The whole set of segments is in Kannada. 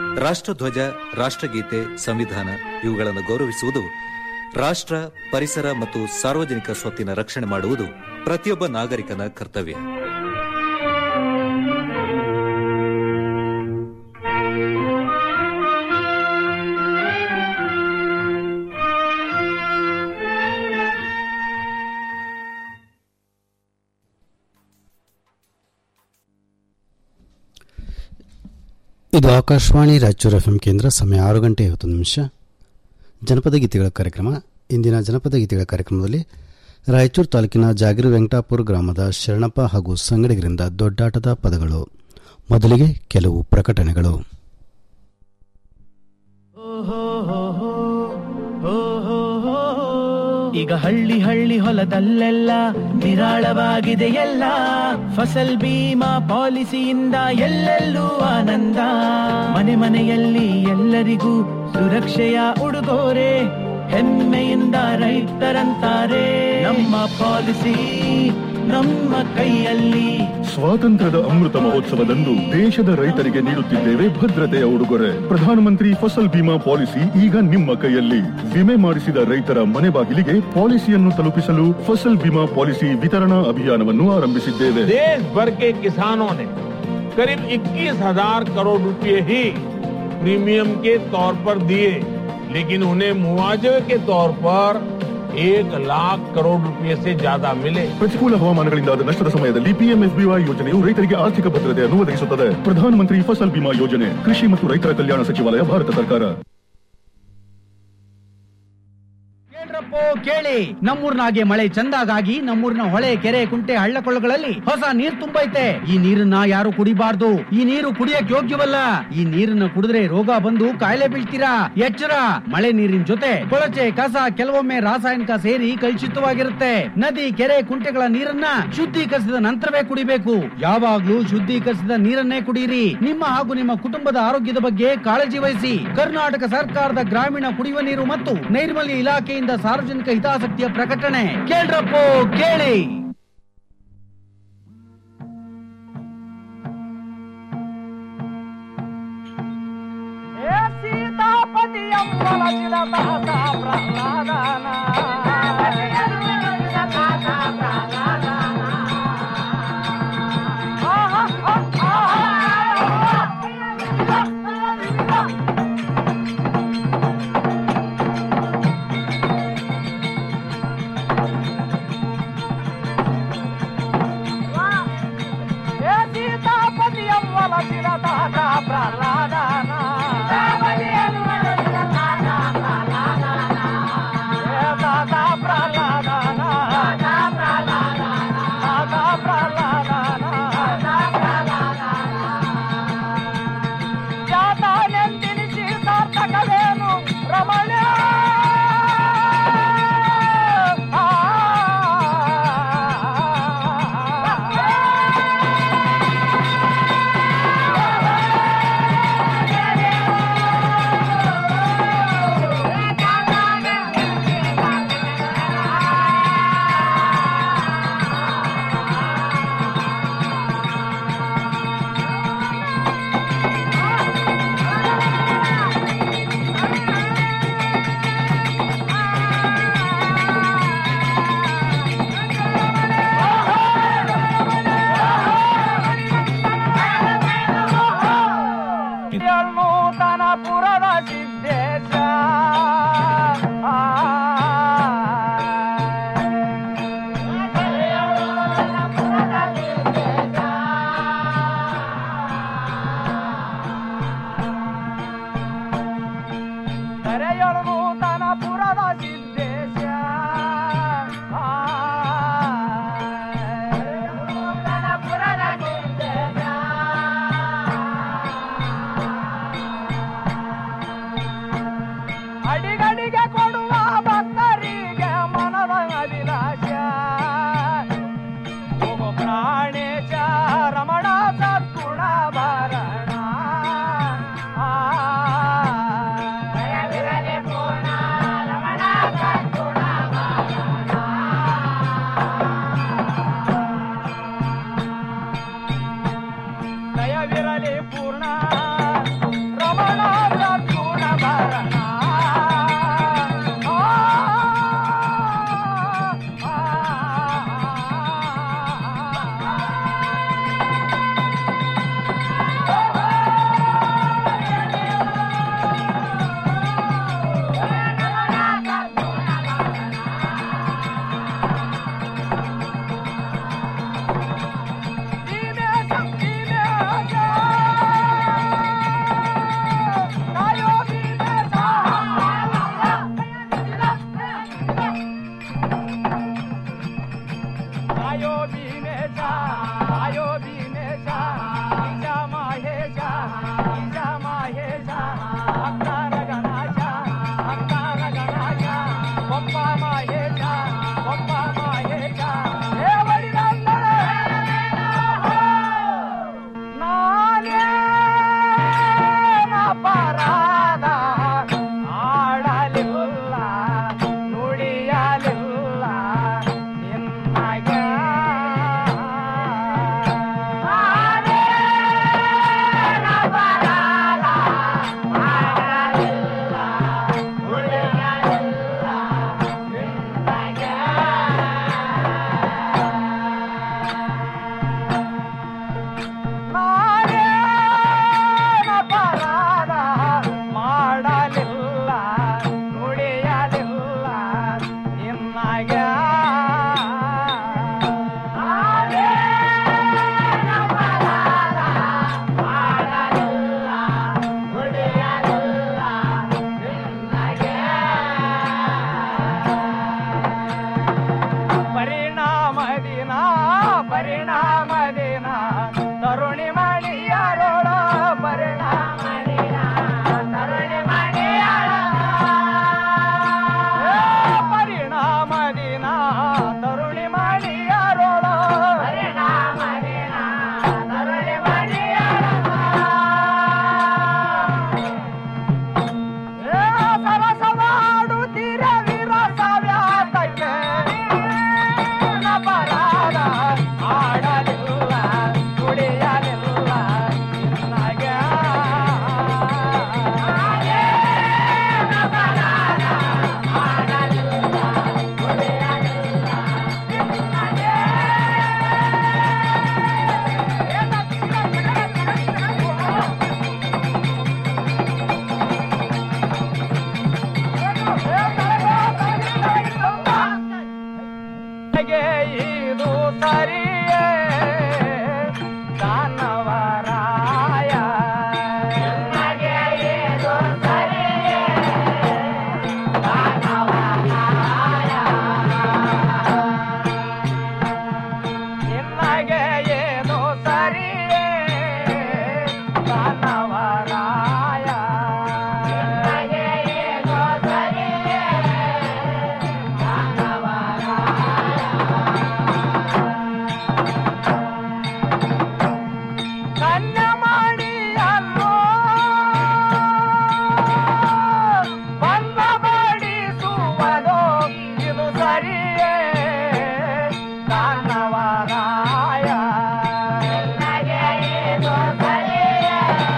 ರಾಷ್ಟ್ರಧ್ವಜ ರಾಷ್ಟ್ರಗೀತೆ ಸಂವಿಧಾನ ಇವುಗಳನ್ನು ಗೌರವಿಸುವುದು ರಾಷ್ಟ್ರ ಪರಿಸರ ಮತ್ತು ಸಾರ್ವಜನಿಕ ಸ್ವತ್ತಿನ ರಕ್ಷಣೆ ಮಾಡುವುದು ಪ್ರತಿಯೊಬ್ಬ ನಾಗರಿಕನ ಕರ್ತವ್ಯ ಇದು ಆಕಾಶವಾಣಿ ರಾಯಚೂರು ಎಫ್ ಕೇಂದ್ರ ಸಮಯ ಆರು ಗಂಟೆ ಐವತ್ತು ನಿಮಿಷ ಜನಪದ ಗೀತೆಗಳ ಕಾರ್ಯಕ್ರಮ ಇಂದಿನ ಜನಪದ ಗೀತೆಗಳ ಕಾರ್ಯಕ್ರಮದಲ್ಲಿ ರಾಯಚೂರು ತಾಲೂಕಿನ ಜಾಗಿರು ವೆಂಕಟಾಪುರ ಗ್ರಾಮದ ಶರಣಪ್ಪ ಹಾಗೂ ಸಂಗಡಿಗರಿಂದ ದೊಡ್ಡಾಟದ ಪದಗಳು ಮೊದಲಿಗೆ ಕೆಲವು ಪ್ರಕಟಣೆಗಳು ಈಗ ಹಳ್ಳಿ ಹಳ್ಳಿ ಹೊಲದಲ್ಲೆಲ್ಲ ನಿರಾಳವಾಗಿದೆ ಎಲ್ಲ ಫಸಲ್ ಬೀಮಾ ಪಾಲಿಸಿಯಿಂದ ಎಲ್ಲೆಲ್ಲೂ ಆನಂದ ಮನೆ ಮನೆಯಲ್ಲಿ ಎಲ್ಲರಿಗೂ ಸುರಕ್ಷೆಯ ಉಡುಗೊರೆ ಹೆಮ್ಮೆಯಿಂದ ರೈತರಂತಾರೆ ನಮ್ಮ ಪಾಲಿಸಿ ನಮ್ಮ ಕೈಯಲ್ಲಿ ಸ್ವಾತಂತ್ರ್ಯದ ಅಮೃತ ಮಹೋತ್ಸವದಂದು ದೇಶದ ರೈತರಿಗೆ ನೀಡುತ್ತಿದ್ದೇವೆ ಭದ್ರತೆಯ ಉಡುಗೊರೆ ಪ್ರಧಾನಮಂತ್ರಿ ಫಸಲ್ ಬಿಮಾ ಪಾಲಿಸಿ ಈಗ ನಿಮ್ಮ ಕೈಯಲ್ಲಿ ವಿಮೆ ಮಾಡಿಸಿದ ರೈತರ ಮನೆ ಬಾಗಿಲಿಗೆ ಪಾಲಿಸಿಯನ್ನು ತಲುಪಿಸಲು ಫಸಲ್ ಬಿಮಾ ಪಾಲಿಸಿ ವಿತರಣಾ ಅಭಿಯಾನವನ್ನು ಆರಂಭಿಸಿದ್ದೇವೆ देश भर के किसानों ने करीब 21,000 करोड़ रुपए ही प्रीमियम के तौर पर दिए लेकिन उन्हें मुआवजे के तौर पर एक लाख करोड़ रुपए से ज्यादा मिले ಪ್ರತಿಕೂಲ ಹವಾಮಾನಗಳಿಂದಾದ ನಷ್ಟದ ಸಮಯದಲ್ಲಿ ಪಿಎಂಎಸ್ಬಿವೈ ಯೋಜನೆಯು ರೈತರಿಗೆ ಆರ್ಥಿಕ ಭದ್ರತೆಯನ್ನು ಒದಗಿಸುತ್ತದೆ ಪ್ರಧಾನಮಂತ್ರಿ ಫಸಲ್ ಬಿಮಾ ಯೋಜನೆ ಕೃಷಿ ಮತ್ತು ರೈತರ ಕಲ್ಯಾಣ ಸಚಿವಾಲಯ ಭಾರತ ಸರ್ಕಾರ ಕೇಳ್ರಪ್ಪೋ ಕೇಳಿ ನಮ್ಮೂರ್ನಾಗೆ ಮಳೆ ಚಂದಾಗಾಗಿ ನಮ್ಮೂರಿನ ಹೊಳೆ ಕೆರೆ ಕುಂಟೆ ಹಳ್ಳಕೊಳ್ಳಗಳಲ್ಲಿ ಹೊಸ ನೀರ್ ತುಂಬೈತೆ ಈ ನೀರನ್ನ ಯಾರು ಕುಡಿಬಾರ್ದು ಈ ನೀರು ಕುಡಿಯಕ್ ಯೋಗ್ಯವಲ್ಲ ಈ ನೀರನ್ನ ಕುಡಿದ್ರೆ ರೋಗ ಬಂದು ಕಾಯಿಲೆ ಬೀಳ್ತೀರಾ ಎಚ್ಚರ ಮಳೆ ನೀರಿನ ಜೊತೆ ಕೊಳಚೆ ಕಸ ಕೆಲವೊಮ್ಮೆ ರಾಸಾಯನಿಕ ಸೇರಿ ಕಲುಷಿತವಾಗಿರುತ್ತೆ ನದಿ ಕೆರೆ ಕುಂಟೆಗಳ ನೀರನ್ನ ಶುದ್ಧೀಕರಿಸಿದ ನಂತರವೇ ಕುಡಿಬೇಕು ಯಾವಾಗ್ಲೂ ಶುದ್ಧೀಕರಿಸಿದ ನೀರನ್ನೇ ಕುಡಿಯಿರಿ ನಿಮ್ಮ ಹಾಗೂ ನಿಮ್ಮ ಕುಟುಂಬದ ಆರೋಗ್ಯದ ಬಗ್ಗೆ ಕಾಳಜಿ ವಹಿಸಿ ಕರ್ನಾಟಕ ಸರ್ಕಾರದ ಗ್ರಾಮೀಣ ಕುಡಿಯುವ ನೀರು ಮತ್ತು ನೈರ್ಮಲ್ಯ ಇಲಾಖೆಯಿಂದ ಸಾರ್ವಜನಿಕ ಹಿತಾಸಕ್ತಿಯ ಪ್ರಕಟಣೆ ಕೇಳ್ರಪ್ಪೋ ಕೇಳಿ ನೂತನಪುರದ ಸಿದ್ದೇಶ ಕರೆಯಳು ನೂತನಪುರದ ಸಿದ್ದೇಶ ನೂತನಪುರದ ಸಿದ್ದೇಶ ಅಡಿಗಡಿಗೆ ಕೊಡುವ ಭಕ್ತರಿಗೆ ಮನದ ಅಭಿಲಾಷ ಓ ಪ್ರಾಣೇಶ ರಮಣ ಸದ್ಗುಣ ಭರಣ ಆ. ದಯವಿರಲಿ ಪೂರ್ಣ ರಮಣ ರಮಣ ಸದ್ಗುಣ ಭರಣ ಆಯೋ ಭೀಮೇಶ ಆಯೋ ಭೀಮೇಶ ಈಶ ಮಹೇಶ ಈಶ ಮಹೇಶ ಅಕ್ಕಾರ ಗಣಾಶ ಅಕ್ಕಾರ ಗಣಾಶ ಪಂಪ ಮಹೇಶ ಪಂಪ ಮಹೇಶ ಹೇ ಬಡಿದಂದಳೆ ನಾನೇ ಅಪರಾಧ ಆಡಲಿಲ್ಲ ನುಡಿಯಲಿಲ್ಲ ನಿನ್ನಗೆ ನಾನೇ ಅಪರಾಧ ಆಡಲಿಲ್ಲ ನುಡಿಯಲಿಲ್ಲ ನಿನ್ನಗೆ ಅಪರಾಧ ಮಾಡಲಿಲ್ಲ ನುಡಿಯಲಿಲ್ಲ ನಿನ್ನಗ ಪರಿಣಾಮದಿನ ಪರಿಣಾಮದಿನ ತರುಣಿ ಮಣಿಯರೋಳ ಪರಿಣಾಮದಿನ ತರುಣಿ ಪರಿಣಾಮದಿನ ತರುಣಿ ಮಣಿಯರೋಳ ಪರಿಣಾಮದಿನ ತರುಣಿ ಸರಸವಾಡುತ್ತೀರ ವಿರಸ ವ್ಯಾತಕ್ಕೆ ಅಪರಾಧ ಆಡಲಿಲ್ಲ ನುಡಿಯಲಿಲ್ಲ ನಿನ್ನಗೆ ನನಗೆ ಇದು ಸರಿಯೇ ದಾನವರಾಯ ನನಗೆ ಇದು ಸರಿಯೇ ನಿನ್ನಗೆ ಏನು ಸರಿಯೇ ದಾನವರಾಯ ನಿನ್ನಗೆ ಏನು ಸರಿಯೇ ಕನ್ಯ ಮಾಡಿ ಅಲ್ಲೋ ಬಂದ ಮಾಡಿಸುವುದು ಇದು ಸರಿಯೇ ದಾನವರಾಯ ನನಗೆ ಇದು ಸರಿಯೇ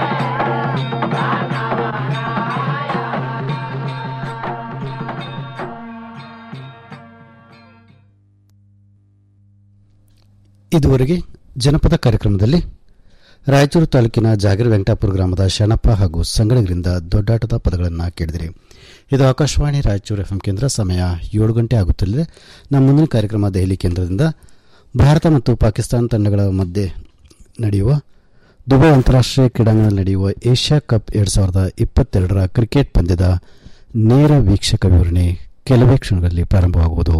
ಇದುವರೆಗೆ ಜನಪದ ಕಾರ್ಯಕ್ರಮದಲ್ಲಿ ರಾಯಚೂರು ತಾಲೂಕಿನ ಜಾಗೀರ್ ವೆಂಕಟಾಪುರ ಗ್ರಾಮದ ಶರಣಪ್ಪ ಹಾಗೂ ಸಂಗಡಿಗರಿಂದ ದೊಡ್ಡಾಟದ ಪದಗಳನ್ನು ಕೇಳಿದಿರಿ ಇದು ಆಕಾಶವಾಣಿ ರಾಯಚೂರು ಎಫ್ಎಂ ಕೇಂದ್ರ ಸಮಯ ಏಳು ಗಂಟೆ ಆಗುತ್ತಲಿದೆ ನಮ್ಮ ಮುಂದಿನ ಕಾರ್ಯಕ್ರಮ ದೆಹಲಿ ಕೇಂದ್ರದಿಂದ ಭಾರತ ಮತ್ತು ಪಾಕಿಸ್ತಾನ ತಂಡಗಳ ಮಧ್ಯೆ ನಡೆಯುವ ದುಬೈ ಅಂತಾರಾಷ್ಟ್ರೀಯ ಕ್ರೀಡಾಂಗಣದಲ್ಲಿ ನಡೆಯುವ ಏಷ್ಯಾ ಕಪ್ ಎರಡು ಸಾವಿರದ ಇಪ್ಪತ್ತೆರಡರ ಕ್ರಿಕೆಟ್ ಪಂದ್ಯದ ನೇರ ವೀಕ್ಷಕ ವಿವರಣೆ ಕೆಲವೇ ಕ್ಷಣಗಳಲ್ಲಿ ಪ್ರಾರಂಭವಾಗುವುದು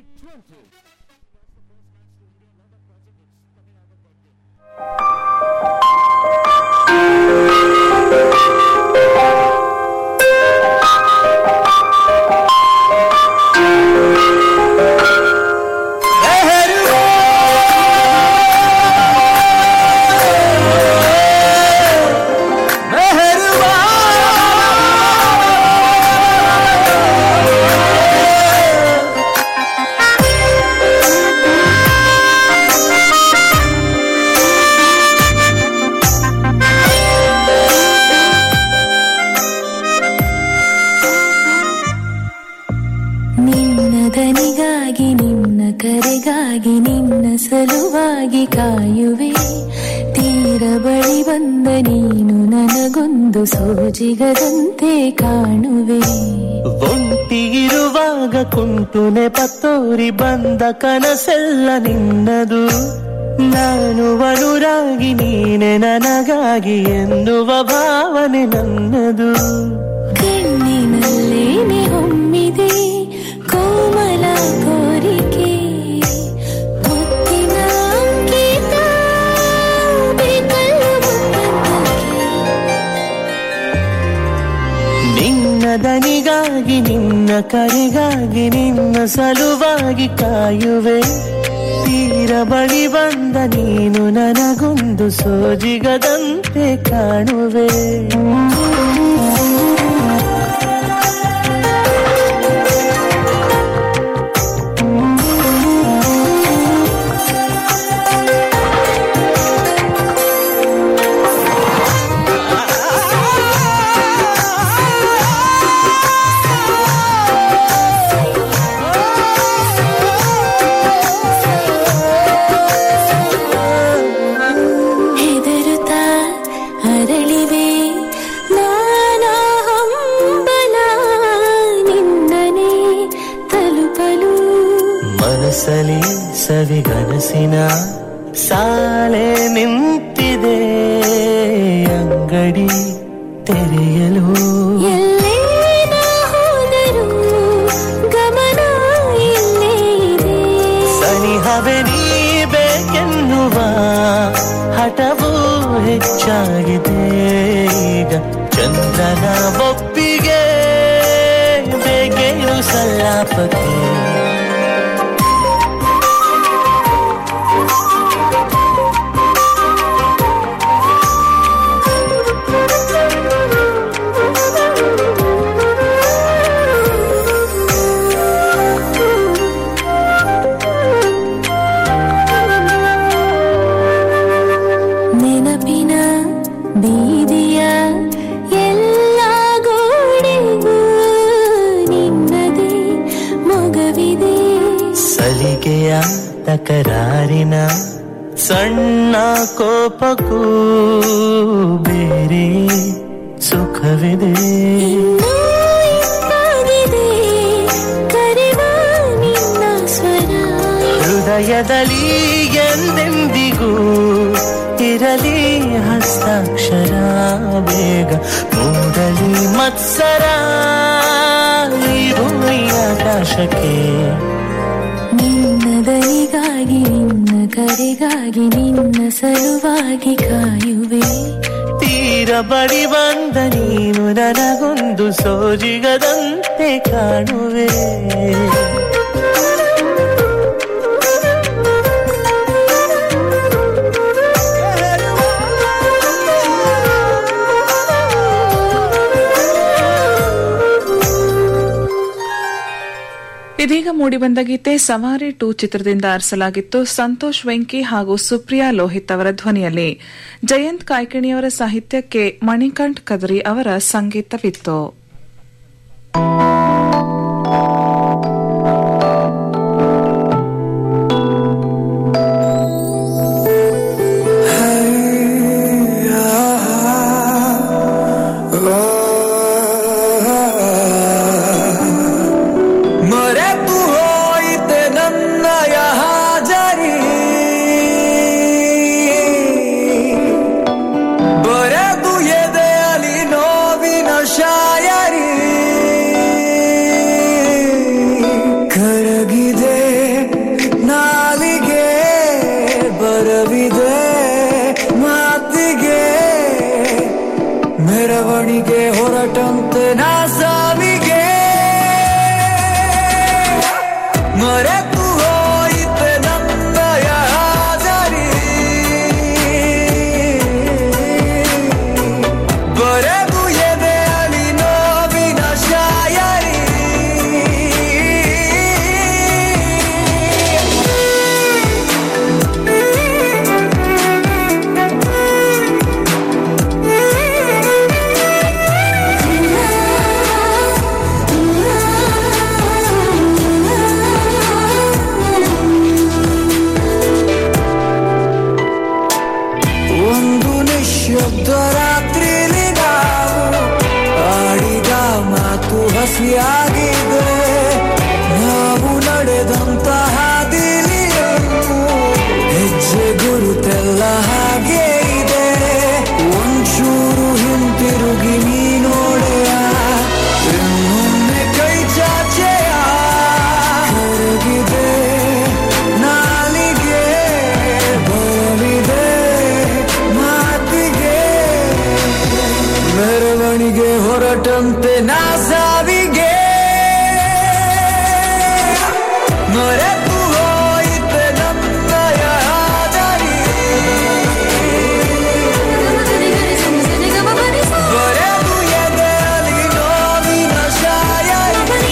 ನಿನ್ನ ದನಿಗಾಗಿ ನಿನ್ನ ಕರೆಗಾಗಿ ನಿನ್ನ ಸಲುವಾಗಿ ಕಾಯುವೆ ತೀರ ಬಳಿ ಬಂದ ನೀನು ನನಗೊಂದು ಸೋಜಿಗದಂತೆ ಕಾಣುವೆ ಒಂಟಿಗಿರುವಾಗ ಕುಂಟು ನೆಪತ್ತೋರಿ ಬಂದ ಕನಸೆಲ್ಲ ನಿನ್ನದು ನಾನು ಅನುರಾಗಿ ನೀನೆ ನನಗಾಗಿ ಎನ್ನುವ ಭಾವನೆ ನನ್ನದು ಕಣ್ಣಿನಲ್ಲೇನೆ ಹೊಮ್ಮಿದೆ ಕೋಮಲ ಕೋರಿಕೆ ಮುತ್ತಿನ ಅಂಕಿತ ಬೇಕಲ್ಲ ಮುತ್ತಕ್ಕೆ ನಿನ್ನ ದನಿಗಾಗಿ ನಿನ್ನ ಕರೆಗಾಗಿ ನಿನ್ನ ಸಲುವಾಗಿ ಕಾಯುವೆ ತೀರ ಬಳಿ ಬಂದ ನೀನು ನನಗೊಂದು ಸೋಜಿಗದಂತೆ ಕಾಣುವೆ ಹೆದರುತ್ತಾ ಅರಳಿವೆ ನಾನಾ ಹಂಬಲ ನಿನ್ನನೆ ತಲುಪಲು ಮನಸ್ಸಲಿ ಸವಿಗನಸಿನ ಸಾಲೆ ನಿಂತಿದೆ ಅಂಗಡಿ ತೆರೆಯಲು ಎಲ್ಲೇ ನಾ ಹೋದರೂ ಗಮನ ಇಲ್ಲೇ ಇದೆ ಸನಿಹವೇ ನೀ ಬೇಕೆನ್ನುವ ಹಠವೂ ಹೆಚ್ಚಾಗಿದೆ ಈಗ ಚಂದ್ರನ ಒಪ್ಪಿಗೆ ಬೇಗೇನು ಸಲ್ಲಾಪಕ್ಕೆ ನೆನಪಿನ ಬೀದಿಯ ಎಲ್ಲ ಗೋಡೆಗೂ ನಿನ್ನದೇ ಮೊಗವಿದೆ ಸಲಿಗೆಯ ತಕರಾರಿನ ಸಣ್ಣ ಕೋಪಕ್ಕೂ ಬೇರೆ ಸುಖವಿದೆ ಇನ್ನೂ ಇಂಪಾಗಿದೆ ಕರೆವ ನಿನ್ನ ಸ್ವರ ಹೃದಯದಲ್ಲಿ ಎಂದೆಂದಿಗೂ ಇರಲಿ ಹಸ್ತಾಕ್ಷರ ಬೇಗ ಮೂಡಲಿ ಮತ್ಸರ ಈ ಭೂಮಿ ಆಕಾಶಕ್ಕೆ ನಿನ್ನ ದನಿಗಾಗಿ ನಿನ್ನ ಕರೆಗಾಗಿ ನಿನ್ನ ಸಲುವಾಗಿ ಕಾಯುವೆ ತೀರ ಬಳಿ ಬಂದ ನೀನು ನನಗೊಂದು ಸೋಜಿಗದಂತೆ ಕಾಣುವೆ ಇದೀಗ ಮೂಡಿಬಂದ ಗೀತೆ ಸವಾರಿ ಟೂ ಚಿತ್ರದಿಂದ ಆರಿಸಲಾಗಿತ್ತು ಸಂತೋಷ್ ವೆಂಕಿ ಹಾಗೂ ಸುಪ್ರಿಯಾ ಲೋಹಿತ್ ಅವರ ಧ್ವನಿಯಲ್ಲಿ ಜಯಂತ್ ಕಾಯ್ಕಿಣಿಯವರ ಸಾಹಿತ್ಯಕ್ಕೆ ಮಣಿಕಂಠ್ ಕದರಿ ಅವರ ಸಂಗೀತವಿತ್ತು ಮರೆತು ಹೋಯಿತೆ ನನ್ನಯ ಹಾಜರಿ ಬರೆದು ಎದೆಯಲಿ ನೋವಿನ ಶಾಯರಿ ಮೆರವಣಿಗೆ ಹೊರಟಂತೆ ನಾ ಸಾವಿಗೆ ಮರೆತು ಹೋಯಿತೆ ನನ್ನಯ ಹಾಜರಿ ಬರೆದು ಎದೆಯಲ್ಲಿ ನೋವಿನ ಶಾಯರಿ ಒಂದು ನಿಶಬ್ದ ರಾತ್ರಿಲಿ ನಾವು ಆಡಿದ ಮಾತು ಹಸಿಯಾಗಿದೆ ನಾವು ನಡೆದಂತ ಹಾದಿಲಿ ಹೆಜ್ಜೆ ಗುರುತೆಲ್ಲ ಹಾಗೆ ಇದೆ ಒಂಚೂರು ಹಿಂತಿರುಗಿ ನೀ ನೋಡೆಯ ಇನ್ನೊಮ್ಮೆ ಕೈ ಚಾಚೆಯ ಕರಗಿದೆ ನಾಲಿಗೆ ಬರಲಿದೆ ಮಾತಿಗೆ ಮೆರವಣಿಗೆ ಹೊರಟಂತೆ ನಾ ಸಾವಿಗೆ ಮರೆತು ಹೋಯಿತೆ ನನ್ನಯ ಹಾಜರಿ ಬರೆದು ಎದೆಯಲ್ಲಿ ನೋವಿನ ಶಾಯರಿ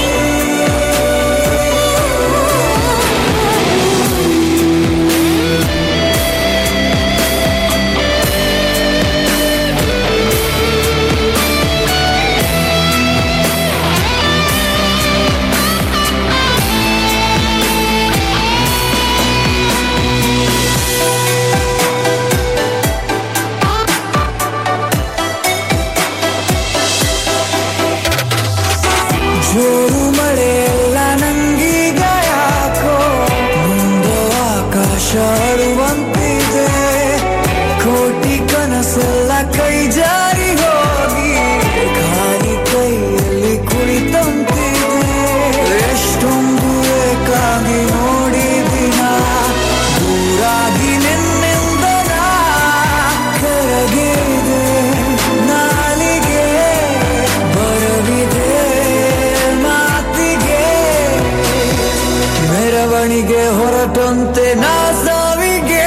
ಜೋರು ಮಳೆಯೆಲ್ಲ ನಂಗೀಗ ಯಾಕೋ ಮುಂದೆ ಆಕಾಶ ಅಳುವಂತಿದೆ ಕೋಟಿ ಕನಸೆಲ್ಲ ಕೈ ಜಾರಿ ಹೋಗಿ ಖಾಲಿ ಕೈಯಲ್ಲಿ ಕುಳಿತಂತಿದೆ ಎಷ್ಟೊಂದು ಏಕಾಗಿ ನೋಡಿದಿನ ದೂರಾಗಿ ನಿನ್ನಿಂದ ನಾ ಕರಗಿದೆ ನಾಲಿಗೆ ಬರವಿದೆ ಮಾತಿಗೆ ಮೆರವಣಿಗೆ ಹೊರಟಂತೆ ನಾ ಸಾವಿಗೆ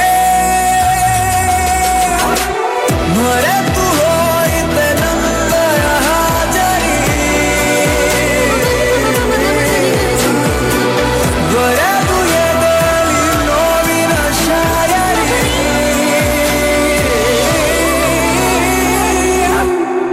ಮರೆತು ಹೋಯಿತೆ ನನ್ನಯ ಹಾಜರಿ ಬರೆದು ಎದೆಯಲ್ಲಿ ನೋವಿನ ಶಾಯರಿ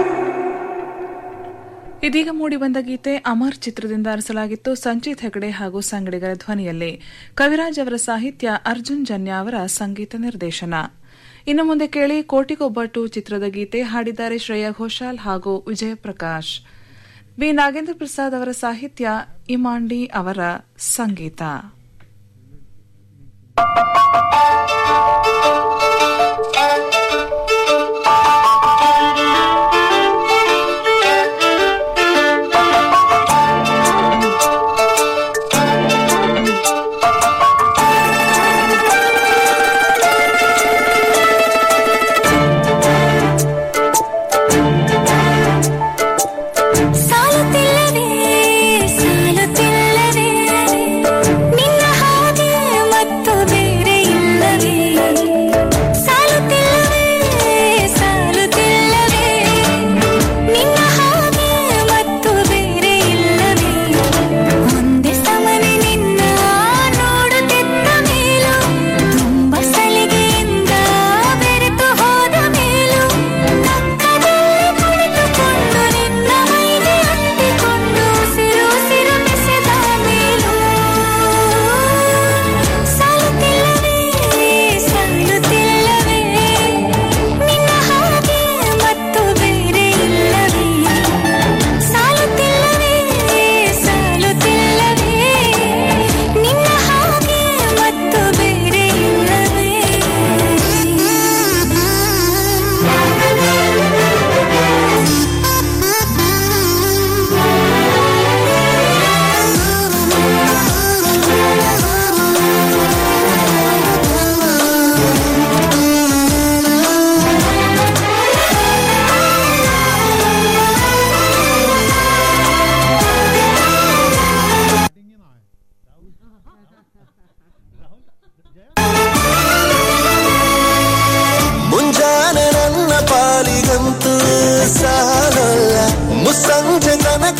ಇದೀಗ ಮೂಡಿಬಂದ ಗೀತೆ ಅಮರ್ ಚಿತ್ರದಿಂದ ಅರಸಲಾಗಿತ್ತು ಸಂಚಿತ್ ಹೆಗಡೆ ಹಾಗೂ ಸಂಗಡಿಗರ ಧ್ವನಿಯಲ್ಲಿ ಕವಿರಾಜ್ ಅವರ ಸಾಹಿತ್ಯ ಅರ್ಜುನ್ ಜನ್ಯ ಅವರ ಸಂಗೀತ ನಿರ್ದೇಶನ ಇನ್ನು ಮುಂದೆ ಕೇಳಿ ಕೋಟಿಗೊಬ್ಬಟ್ಟು ಚಿತ್ರದ ಗೀತೆ ಹಾಡಿದ್ದಾರೆ ಶ್ರೇಯಾ ಘೋಷಾಲ್ ಹಾಗೂ ವಿಜಯ ಪ್ರಕಾಶ್ ವಿ ನಾಗೇಂದ್ರ ಪ್ರಸಾದ್ ಅವರ ಸಾಹಿತ್ಯ ಇಮಾಂಡಿ ಅವರ ಸಂಗೀತ ಸಾಲುತ್ತಿಲ್ಲವೇ ಸಾಲುತ್ತಿಲ್ಲವೇ ನಿನ್ನ ಹಾಗೆ ಮತ್ತು ಬೇರೆ ಇಲ್ಲವೇ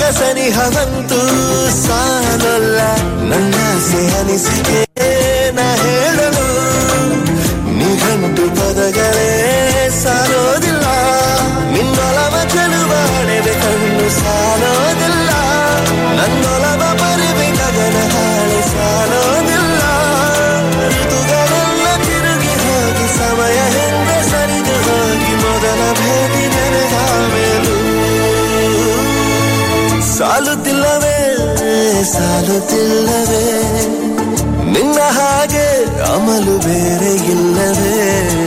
ಸನಿಹವಂತೂ ಸಾಲಲ್ಲ ನನ್ನ ಅನಿಸಿಕೆ ನಾ ಹೇಳಲು ನಿಘಂಟು ಪದಗಳೇ ಸಾಲೋದಿಲ್ಲ ನಿನ್ನೊಲವ ಚೆಲುವಾಣೆವೆ ಕಣ್ಣು ಸಾಲೋದಿಲ್ಲ ನನ್ನೊಲವ ಪರಿವೆ ಗಗನ ಹಾಳೆ ಸಾಲೋದಿಲ್ಲ ಋತುಗಳೆಲ್ಲ ತಿರುಗಿ ಹೋಗಿ ಸಮಯ ಹಿಂದೆ ಸರಿದು ಹೋಗಿ ಮೊದಲ ಭೇಟಿ ನನಗ ಮೇಲೂ ಸಾಲುತ್ತಿಲ್ಲವೇ ಸಾಲುತ್ತಿಲ್ಲವೇ ನಿನ್ನ ಹಾಗೆ ಅಮಲು ಬೇರೆ ಇಲ್ಲವೇ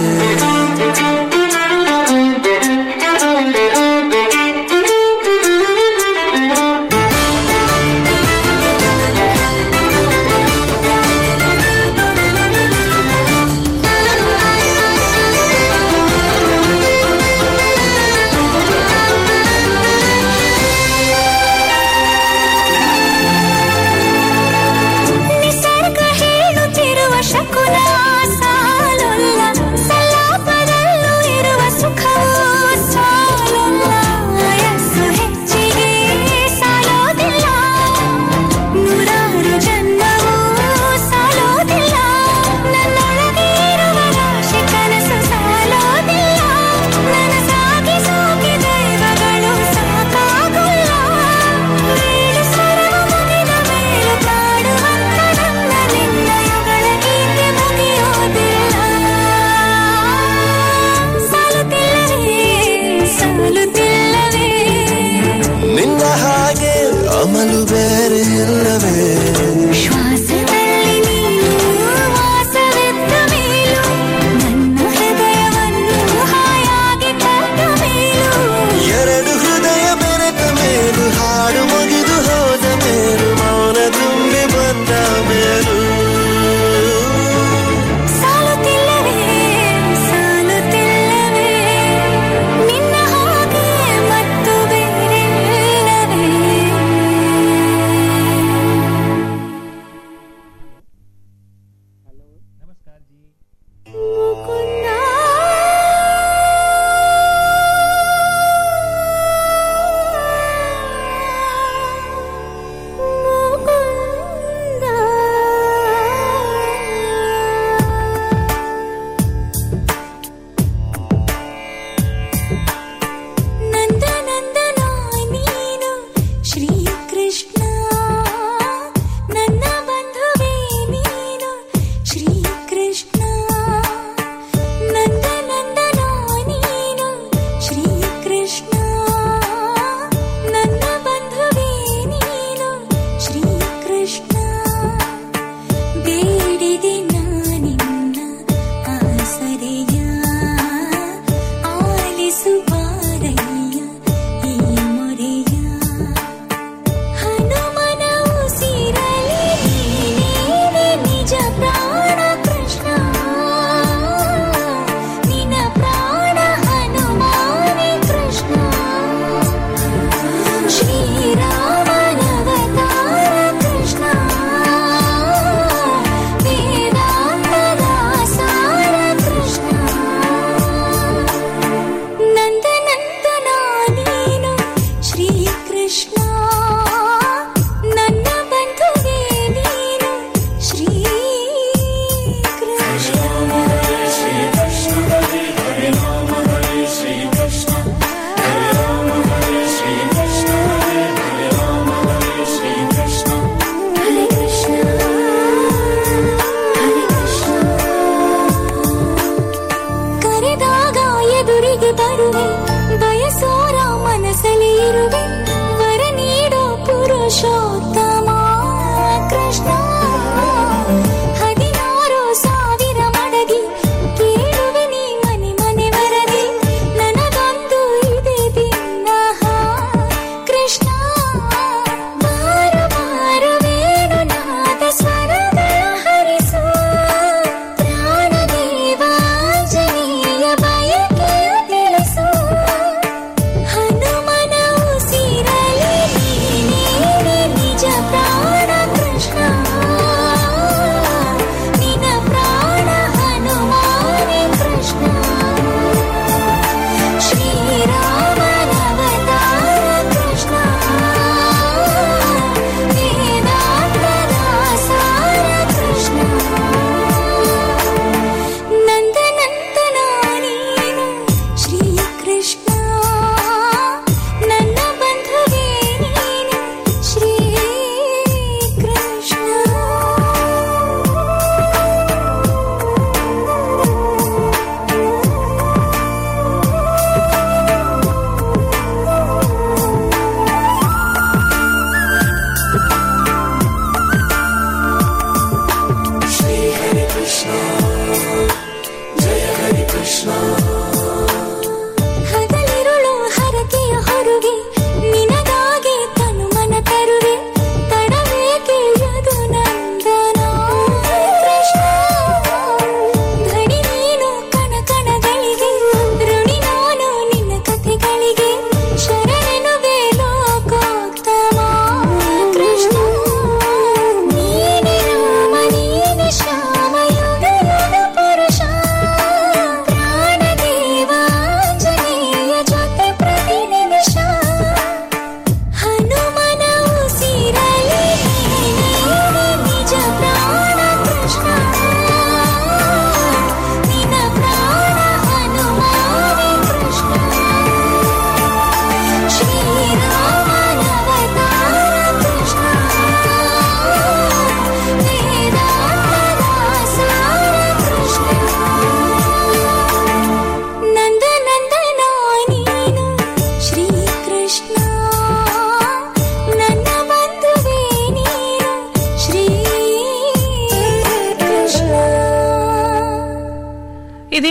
ನಿಸರ್ಗ ಹೇಳುತ್ತಿರುವ ಶಕುನ ಸಾಲೊಲ್ಲ ಸಲಾಪದಲ್ಲೂ ಇರುವ ಸುಖವೂ ಸಾಲೊಲ್ಲ ವಯಸ್ಸು ಹೆಚ್ಚಿಗೆ ಸಾಲೋದಿಲ್ಲ ನೂರಾರು ಜನ್ಮವೂ ಸಾಲೋದಿಲ್ಲ ನನ್ನೊಳಗೆ ಇರುವ ರಾಶಿ ಕನಸು ಸಾಲೋದಿಲ್ಲ ನನಸಾಗಿ ಸೋಕಿ ದೈವಗಳು ಸಾಕಾಗುಲ್ಲ ಏಳು ಸ್ವರವು ಮುಗಿದ ಮೇಲೂ ಕಾಡುವಂತ ನನ್ನ ನಿನ್ನಯಗಳ ಗೀತೆ ಮುಗಿಯೋದಿಲ್ಲ ಸಾಲುತ್ತಿಲ್ಲವೇ ಸಾಲುತ್ತಿಲ್ಲವೇ ನಿನ್ನ ಹಾಗೆ ಅಮಲು ಬೇರೆ ಇಲ್ಲವೇ ಶ್ವಾಸದಲ್ಲಿ ನೀನು ವಾಸವಿದ್ದ ಮೇಲೂ ನನ್ನ ಹೃದಯವನ್ನು ಹಾಯಾಗಿ ಕಟ್ಟ ಮೇಲೂ ಎರಡು ಹೃದಯ ಬೆರೆತ ಮೇಲು ಹಾಡು ಮುಗಿದು ಹೋದ ಮೇಲು ಮೌನ ತುಂಬಿ ಬಂದ ಮೇಲು ಸಾಲುತ್ತಿಲ್ಲವೇ ಸಾಲುತ್ತಿಲ್ಲವೇ ನಿನ್ನ ಹಾಗೆ ಮತ್ತು ಬೇರೆ ಇಲ್ಲವೇ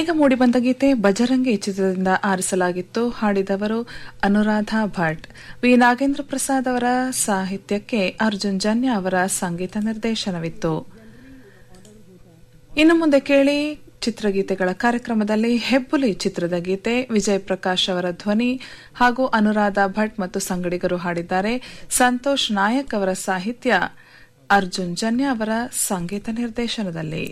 ಇದೀಗ ಮೂಡಿಬಂದ ಗೀತೆ ಬಜರಂಗಿ ಚಿತ್ರದಿಂದ ಆರಿಸಲಾಗಿತ್ತು ಹಾಡಿದವರು ಅನುರಾಧ ಭಟ್ ವಿ ನಾಗೇಂದ್ರ ಪ್ರಸಾದ್ ಅವರ ಸಾಹಿತ್ಯಕ್ಕೆ ಅರ್ಜುನ್ ಜನ್ಯ ಅವರ ಸಂಗೀತ ನಿರ್ದೇಶನವಿತ್ತು ಇನ್ನು ಮುಂದೆ ಕೇಳಿ ಚಿತ್ರಗೀತೆಗಳ ಕಾರ್ಯಕ್ರಮದಲ್ಲಿ ಹೆಬ್ಬುಲಿ ಚಿತ್ರದ ಗೀತೆ ವಿಜಯ್ ಪ್ರಕಾಶ್ ಅವರ ಧ್ವನಿ ಹಾಗೂ ಅನುರಾಧ ಭಟ್ ಮತ್ತು ಸಂಗಡಿಗರು ಹಾಡಿದ್ದಾರೆ ಸಂತೋಷ್ ನಾಯಕ್ ಅವರ ಸಾಹಿತ್ಯ ಅರ್ಜುನ್ ಜನ್ಯ ಅವರ ಸಂಗೀತ ನಿರ್ದೇಶನದಲ್ಲಿ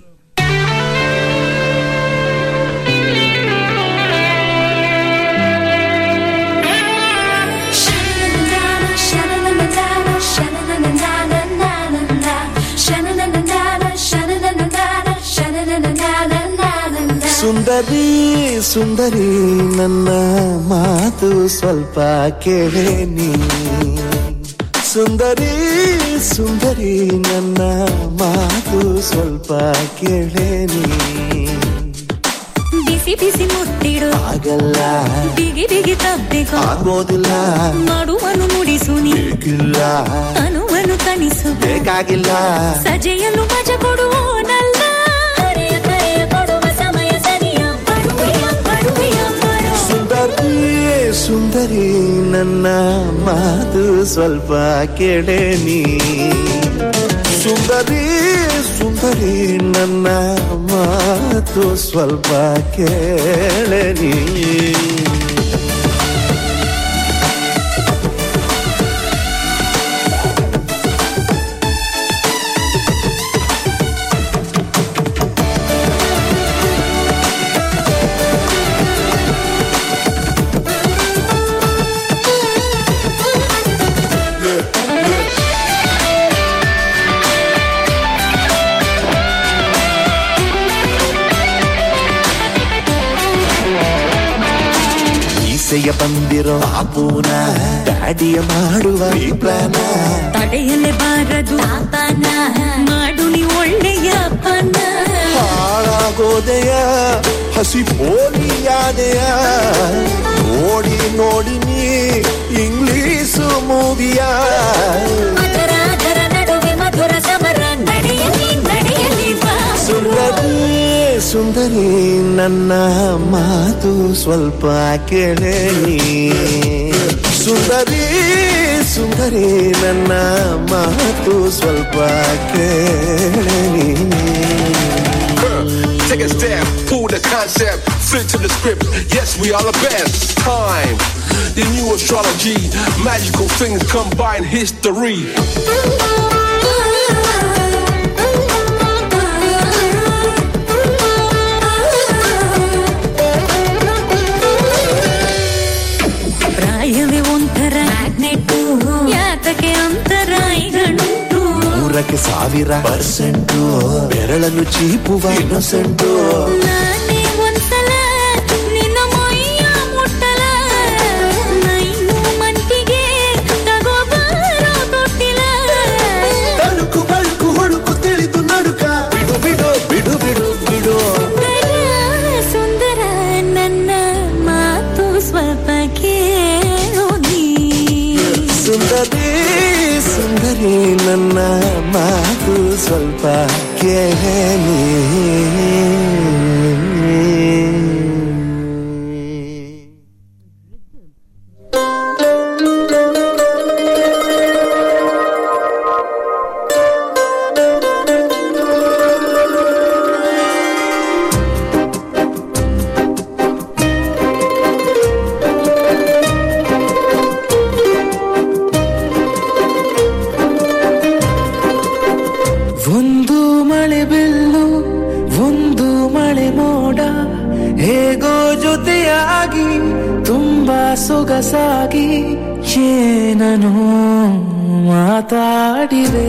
ಸುಂದರಿ ಸುಂದರಿ ನನ್ನ ಮಾತು ಸ್ವಲ್ಪ ಕೇಳೆ ನೀ ಸುಂದರಿ ಸುಂದರಿ ನನ್ನ ಮಾತು ಸ್ವಲ್ಪ ಕೇಳೆ ನೀ ಬಿಸಿ ಬಿಸಿ ಮುತ್ತಿಡು ಆಗಲ್ಲ ಬಿಗಿ ಬಿಗಿ ತಬ್ಬಿಕೊ ಆಗೋದಿಲ್ಲ ಮಾಡುವನು ನುಡಿಸು ನೀ ಇಲ್ಲ ಅನುವನು ಕನಿಸು ಬೇಕಾಗಿಲ್ಲ ಸಜೆಯಲು ಮಜ ಕೊಡುವೋನಲ್ಲ ಕರೆಯ ಕರೆಯ ಕೊಡುವ ಸಮಯ ಸರಿಯ ಬರುವೆಯ ಬರುವೆಯ ಬರು ಸುಂದರಿ ಸುಂದರಿ ನನ್ನ ಮಾತು ಸ್ವಲ್ಪ ಕೇಳೆ ನೀ ಸುಂದರಿ ಸುಂದರಿ ನನ್ನ ಮಾತು ಸ್ವಲ್ಪ ಕೇಳೆ ನೀ ಈಸೆಯ ಬಂದಿರೋ ಆಪೂನ ಡ್ಯಾಡಿಯ ಮಾಡುವ ಈ ಪ್ಲಾನ ತಡೆಯಲೇ ಬಾರದು ಪಾಪನ ಮಾಡು ನೀ ಒಳ್ಳೆಯ ಪನ ಹಾಳಾಗೋದೆಯ ಹಸಿ ಪೋಲಿಯಾದೆಯ ನೋಡಿ ನೋಡಿ ನೀ ಇಂಗ್ಲೀಷು ಮೂವಿಯ ಅದರ ಅದರ ನಡುವೆ ಮಧುರ ಸಮರ ನಡೆಯಲಿ ನಡೆಯಲಿ ಬಾ ಸುಂದರಿ ಸುಂದರಿ ನನ್ನ ಮಾತು ಸ್ವಲ್ಪ ಕೇಳೆ ನೀ ಸುಂದರಿ ಸುಂದರಿ ನನ್ನ ಮಾತು ಸ್ವಲ್ಪ ಕೇಳೆ ನೀ Take a step, pull the concept, flip to the script. Yes, we are the best. Time, the new astrology, magical things combine history. ಪ್ರಾಯವೇ ಒಂಥರ ಮ್ಯಾಗ್ನೆಟ್ಟು ಯಾತಕ್ಕೆ ಅಂತರಾಯಿಗಳುಂಟು ನೂರಕ್ಕೆ ಸಾವಿರ ಪರ್ಸೆಂಟು ಬೆರಳನ್ನು ಚೀಪುವ ಇನ್ನೊಸೆಂಟು ನಾನೇ ಒಂದ್ಸಲ ನಿನ್ನ ಮೈಯ ಮುಟ್ಟಲ ನೈನು ಮಂಟಿಗೆ ತಗೋಬಾರೋ ತೊಟ್ಟಿಲ ತಳುಕು ಬಳುಕು ಹೊಡುಕು ತಿಳಿದು ನಡುಕ ಬಿಡು ಬಿಡು ಬಿಡು ಬಿಡು ಬಿಡು ಸುಂದರ, ಸುಂದರ ನನ್ನ ಮಾತು ಸ್ವಲ್ಪ ಕೇಳು ನೀ ಸುಂದರಿ ಸುಂದರಿ ನನ್ನ ಮಾತು ಸ್ವಲ್ಪ ಕೇಳೆ ನೀ ಒಂದು ಮಳೆ ಬಿಲ್ಲು ಒಂದು ಮಳೆ ಮೋಡ ಹೇಗೋ ಜೊತೆಯಾಗಿ ತುಂಬಾ ಸೊಗಸಾಗಿ ಏನನು ಮಾತಾಡಿವೆ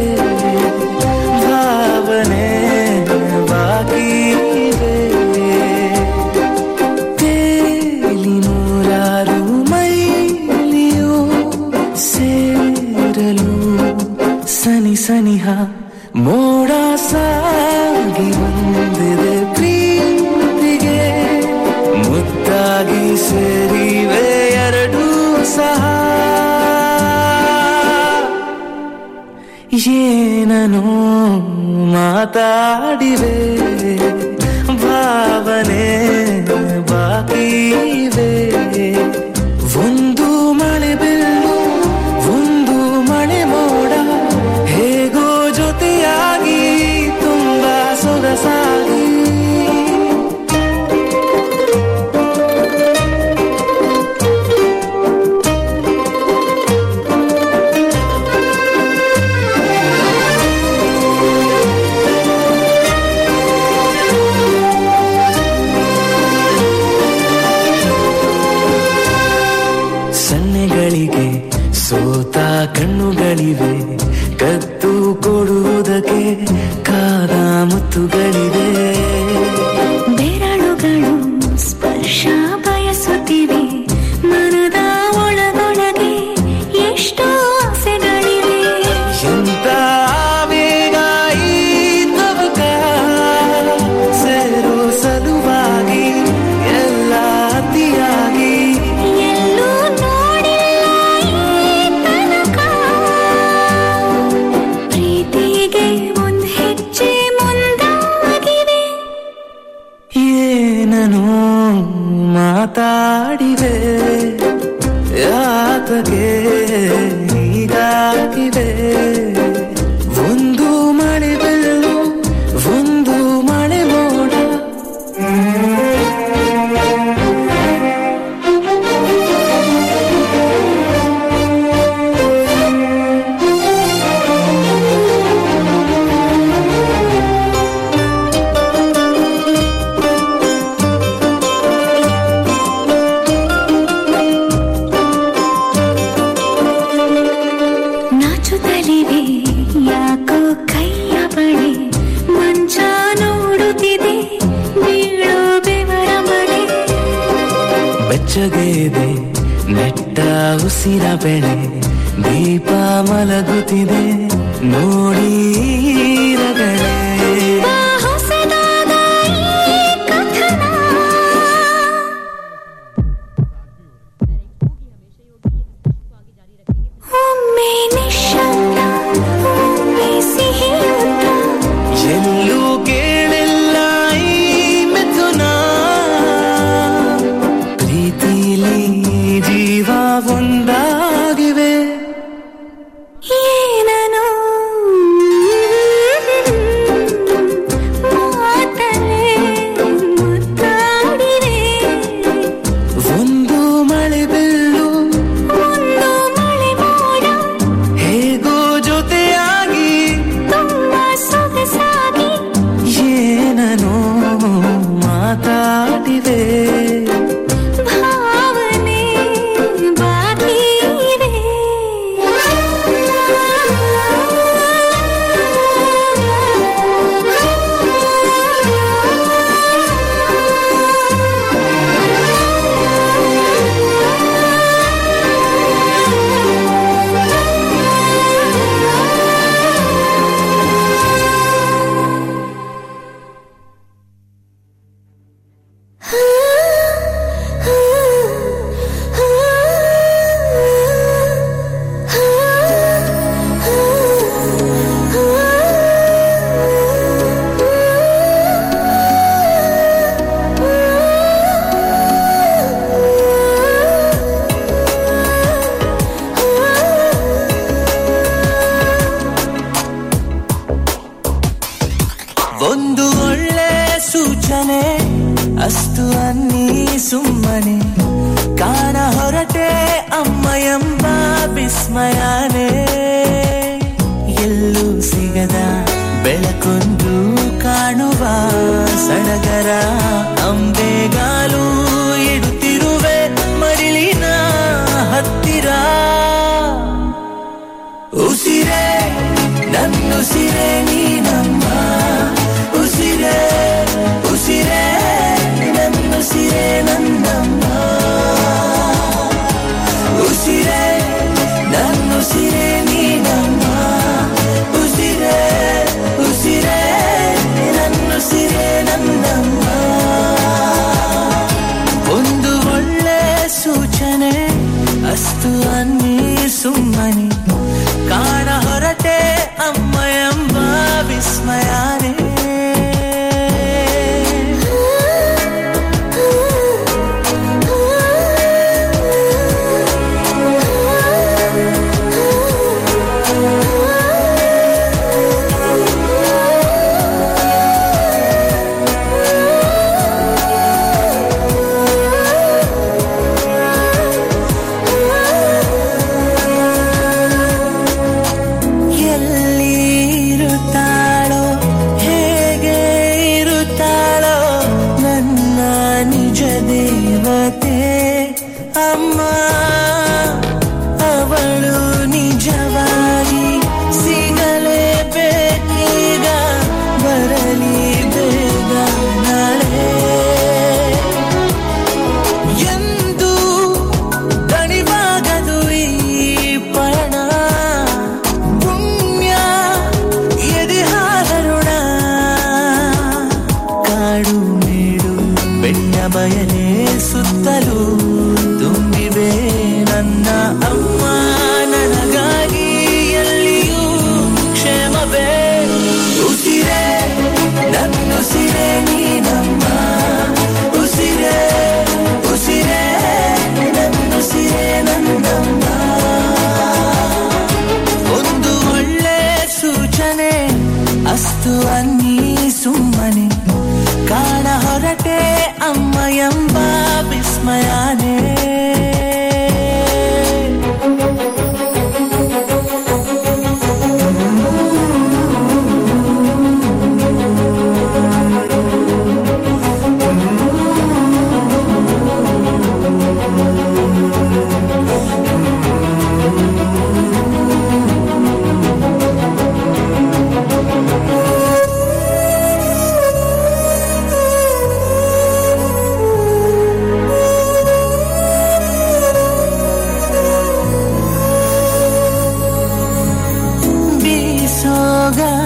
ಭಾವನೆ ಬಾಕಿ ಇವೆ. ತೇಲಿ ನೂರಾರು ಮೈಲಿಯು ಸೇರಲು ಸನಿ ಸನಿಹ ಮೋಡ ಸಾಗಿ ಬಂದಿದೆ ಪ್ರೀತಿಗೆ ಮುದ್ದಾಗಿ ಸೇರಿವೆ ಎರಡೂ ಸಹ ಏನನು ಮಾತಾಡಿವೆ ಬಾ ಭಾವನೆ ಬಾಕಿ ಇವೆ ಒಂದು ಮಳೆ ಬೆಲ್ಲು ಒಂದು ಮಳೆ ಮೋಡ ಹೇಗೋ ಜೊತೆಯಾಗಿ ತುಂಬಾ ಸೊಗಸಾಗಿ ಸನ್ನೆಗಳಿಗೆ ಸೋತ ಕಣ್ಣುಗಳಿವೆ ಕದ್ದು ಕೊಡುವುದಕ್ಕೆ ಕಾದ ಮುತ್ತುಗಳಿವೆ ಬೆರಳುಗಳು ಸ್ಪರ್ಶ ಬಯಸುತ್ತಿವೆ ಮನದ ಒಳಗೊಳಗೆ ಎಷ್ಟೋ ಆಸೆಗಳಿವೆ ಎಂತ ಆವೇಗ ಈ ತವಕ ಸೇರೋ ಸಲುವಾಗಿ ಎಲ್ಲ ಅತಿಯಾಗಿ ಎಲ್ಲೂ ನೋಡಿಲ್ಲ ಈ ತನಕ ಪ್ರೀತಿಗೆ ಒಂದ್ ಹೆಜ್ಜೆ ಮುಂದಾಗಿವೆ ಏನನು ಮಾತಾಡಿವೆ ಯಾತಗೆ ಹೀಗಾಗಿವೆ ಒಂದು ಮಳೆ ಬೆಲ್ಲು ಒಂದು ಮಳೆ ಮೋಡ ನಾಚುತ್ತಲಿವೆ ಯಾಕೋ ಕೈಯ ಬಳೆ ಮಂಚ ನೋಡುತ್ತಿದೆ ಬೀಳೋ ಬೆವರ ಮಳೆ ಬೆಚ್ಚಗೆದೆ ನೆಟ್ಟ ಉಸಿರ ಬೆಳೆ ದೀಪ ಮಲಗುತ್ತಿದೆ ನೋಡಿ ರಗಳೇ ಬಾ ಹೊಸದಾದ ಈ ಕಥನ ಒಮ್ಮೆ ನಿಶಬ್ದ ಒಮ್ಮೆ ಸಿಹಿಯುತ್ತ ಎಲ್ಲೂ ಕೇಳಿಲ್ಲ ಈ ಮಿಥುನ ಪ್ರೀತಿಲಿ ಜೀವ ಒಂದಾಗಿವೆ ಏನನು ಮಾತಲೆ ಮುತ್ತಾಡಿವೆ ಒಂದು ಮಳೆ ಬೆಲ್ಲು ಒಂದು ಮಳೆ ಮೋಡ ಹೇಗೋ ಜೊತೆಯಾಗಿ ತುಂಬ ಸೊಗಸಾಗಿ ಏನನೋ ಮಾತಾಡಿವೆ ಭಾವನೆ ಬಾಕಿ ಇದೆ ಒಂದು ಒಳ್ಳೆ ಸೂಚನೆ ಅಸ್ತು ಅನ್ನಿ ಸುಮ್ಮನೆ ಕಾಣ ಹೊರಟೆ ಅಮ್ಮ ಎಂಬ ವಿಸ್ಮಯನೇ ಎಲ್ಲೂ ಸಿಗದ ಬೆಳಕೊಂದು ಕಾಣುವ ಸಡಗರ ಅಂಬೆಗಾಲು ಇಡುತ್ತಿರುವೆ ಮರಿಳಿನ ಹತ್ತಿರ ಉಸಿರೇ ನನ್ನುಸಿರೇ ನೀನಮ್ಮ ಉಸಿರೇ ಉಸಿರೇ ನನ್ನುಸಿರೇ ನನ್ನಮ್ಮ ಉಸಿರೇ ನನ್ನುಸಿರೇ ನೀನಮ್ಮ ಉಸಿರೇ ಉಸಿರೇ ನನ್ನುಸಿರೇ ನನ್ನಮ್ಮ ಒಂದು ಒಳ್ಳೆ ಸೂಚನೆ ಅಸ್ತು ಅನ್ನಿ ಸುಮ್ಮನೆ ಕಾಣ ಹೊರಟೆ ಅಮ್ಮ ಎಂಬ ವಿಸ್ಮಯನೇ ಆ ಅಮ್ಮ ನನಗಾಗಿ ಎಲ್ಲಿಯೂ ಕ್ಷೇಮವೇ ಉಸಿರೇ ನನ್ನುಸಿರೇ ನೀನಮ್ಮ ಉಸಿರೇ ಉಸಿರೇ ನನ್ನುಸಿರೇ ನನ್ನಮ್ಮ ಒಂದು ಒಳ್ಳೆ ಸೂಚನೆ ಅಸ್ತು ಅನ್ನಿ ಸುಮ್ಮನೆ ಕಾಣ ಹೊರಟೆ ಅಮ್ಮ ಎಂಬ ವಿಸ್ಮಯನೇ ಬೀಸೋ ಗಾಳಿ